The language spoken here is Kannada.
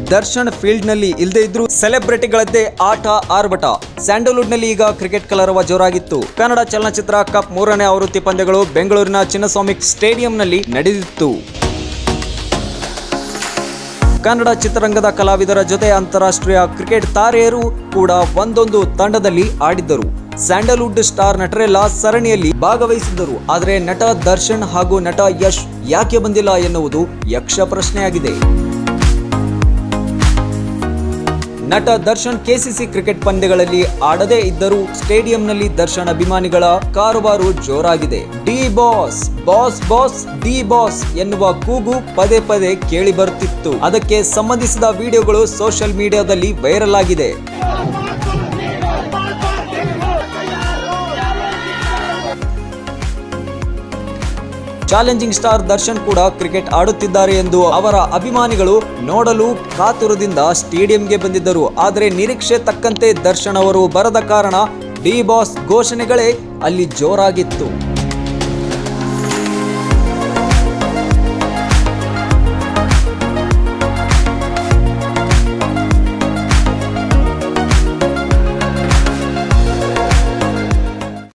ದರ್ಶನ್ ಫೀಲ್ಡ್ ನಲ್ಲಿ ಇಲ್ಲದೆ ಇದ್ರು ಸೆಲೆಬ್ರಿಟಿಗಳದ್ದೇ ಆಟ ಆರ್ಭಟ ಸ್ಯಾಂಡಲ್ವುಡ್ ನಲ್ಲಿ ಈಗ ಕ್ರಿಕೆಟ್ ಕಲರವ ಜೋರಾಗಿತ್ತು ಕನ್ನಡ ಚಲನಚಿತ್ರ ಕಪ್ ಮೂರನೇ ಆವೃತ್ತಿ ಪಂದ್ಯಗಳು ಬೆಂಗಳೂರಿನ ಚಿನ್ನಸ್ವಾಮಿ ಸ್ಟೇಡಿಯಂನಲ್ಲಿ ನಡೆದಿತ್ತು ಕನ್ನಡ ಚಿತ್ರರಂಗದ ಕಲಾವಿದರ ಜೊತೆ ಅಂತಾರಾಷ್ಟ್ರೀಯ ಕ್ರಿಕೆಟ್ ತಾರೆಯರು ಕೂಡ ಒಂದೊಂದು ತಂಡದಲ್ಲಿ ಆಡಿದ್ದರು ಸ್ಯಾಂಡಲ್ವುಡ್ ಸ್ಟಾರ್ ನಟರೆಲ್ಲ ಸರಣಿಯಲ್ಲಿ ಭಾಗವಹಿಸಿದ್ದರು ಆದರೆ ನಟ ದರ್ಶನ್ ಹಾಗೂ ನಟ ಯಶ್ ಯಾಕೆ ಬಂದಿಲ್ಲ ಎನ್ನುವುದು ಯಕ್ಷ ಪ್ರಶ್ನೆಯಾಗಿದೆ ನಟ ದರ್ಶನ್ ಕೆಸಿಸಿ ಕ್ರಿಕೆಟ್ ಪಂದ್ಯಗಳಲ್ಲಿ ಆಡದೇ ಇದ್ದರೂ ಸ್ಟೇಡಿಯಂನಲ್ಲಿ ದರ್ಶನ್ ಅಭಿಮಾನಿಗಳ ಕಾರುಬಾರು ಜೋರಾಗಿದೆ D boss boss boss D boss ಎನ್ನುವ ಕೂಗು ಪದೇ ಪದೇ ಕೇಳಿ ಬರುತ್ತಿತ್ತು ಅದಕ್ಕೆ ಸಂಬಂಧಿಸಿದ ವಿಡಿಯೋಗಳು ಸೋಷಿಯಲ್ ಮೀಡಿಯಾದಲ್ಲಿ ವೈರಲ್ ಆಗಿದೆ ಚಾಲೆಂಜಿಂಗ್ ಸ್ಟಾರ್ ದರ್ಶನ್ ಕೂಡ ಕ್ರಿಕೆಟ್ ಆಡುತ್ತಿದ್ದಾರೆ ಎಂದು ಅವರ ಅಭಿಮಾನಿಗಳು ನೋಡಲು ಕಾತುರದಿಂದ ಸ್ಟೇಡಿಯಂಗೆ ಬಂದಿದ್ದರು ಆದರೆ ನಿರೀಕ್ಷೆ ತಕ್ಕಂತೆ ದರ್ಶನ್ ಅವರು ಬರದ ಕಾರಣ ಡಿ ಬಾಸ್ ಘೋಷಣೆಗಳೇ ಅಲ್ಲಿ ಜೋರಾಗಿತ್ತು